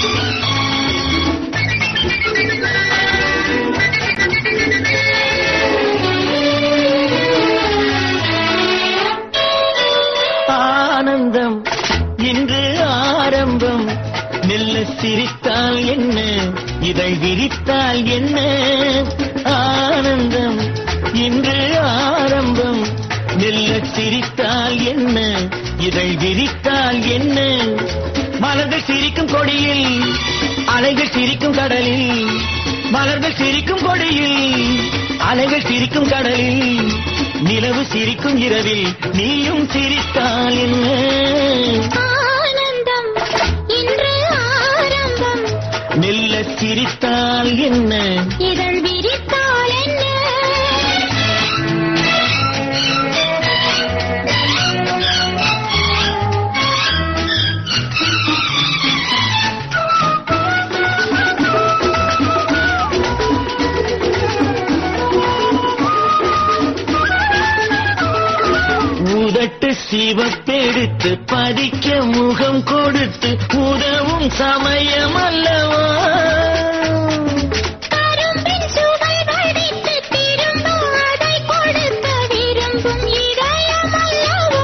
ஆனந்தம் இன்று ஆரம்பம் மெல்ல சிரித்தால் என்ன இதை விரித்தால் என்ன ஆனந்தம் இன்று ஆரம்பம் மெல்ல சிரித்தால் என்ன இதை விரித்தால் என்ன மலர்கள் சிரிக்கும் கொடியில் அலைகள் சிரிக்கும் கடலில் மலர்கள் சிரிக்கும் கொடியில் அலைகள் சிரிக்கும் கடலில் நிலவு சிரிக்கும் இரவில் நீயும் சிரித்தால் என்ன ஆனந்தம் இன்று ஆரம்பம் மெல்ல சிரித்தால் என்ன இதழ் விரித்தால் என்ன உதட்டு சிவப்பெடுத்து பதிக்க முகம் கொடுத்து உதவும் சமயம் அல்லவா கரும்பின் சுவை வடித்து திரும்ப அதை கொடுக்க விரும்பும் இதயம் அல்லவோ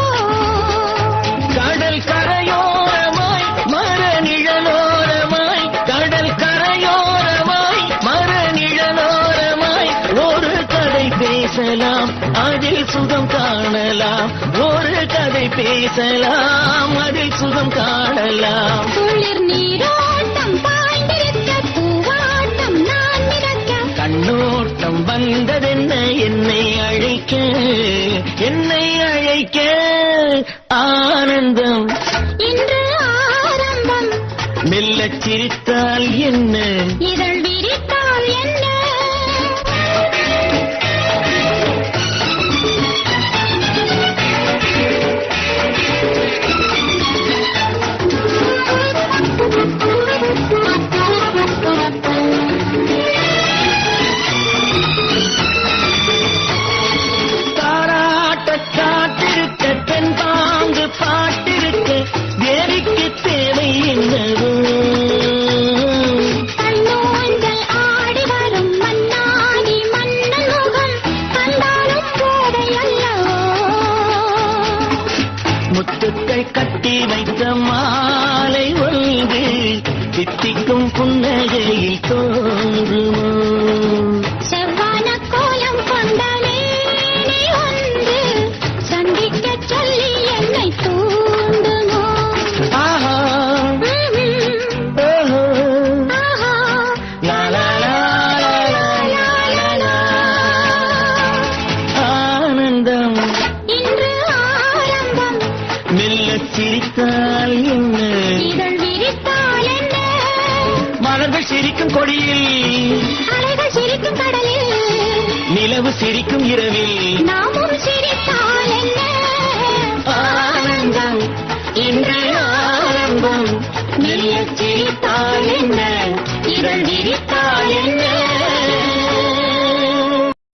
கடல் கரையோரமாய் மர நிழலோரமாய் கடல் கரையோரமாய் மர நிழலோரமாய் ஒரு கதை பேசலாம் அதில் சுகம் காணலாம் ஒரு கதை பேசலாம் அதில் சுகம் காணலாம் குளிர் நீரோட்டம் பாய்ந்திருக்க பூவாட்டம் நான் மிதக்க கண்ணோட்டம் வந்ததென்ன என்னை அழைக்க என்னை அழைக்க ஆனந்தம் இன்று ஆரம்பம் மெல்லச் சிரித்தால் என்ன இதழ் விரித்தால் என்ன தாராட்ட காட்டிருக்க தென் பாங்கு பாட்டிருக்க தேவிக்கு தேவை என்னவோ கண்ணோஞ்சல் ஆடி வரும் மன்னாடி மன்னன் முகம் கண்டாலும் போதை அல்லவோ முத்துக்கள் கட்டி வைத்த மாலை ஒன்று தித்திக்கும் புன்னகையில் தோன்றுமோ செவ்வான கோலம் கொண்ட மேனி ஒன்று சந்திக்கச் சொல்லி என்னை தூண்டுமோ ஆஹா ம்ம். ஓஹோ ஆஹா. லா லா லா லா லா லா லா. ஆனந்தம் இன்று ஆரம்பம் மெல்ல சிரித்தால் என்ன இதழ் விரித்தால் என்ன மலர்கள் சிரிக்கும் கொடியில் அலைகள் சிரிக்கும் கடலில் நிலவு சிரிக்கும் இரவில் நாமும் சிரித்தால்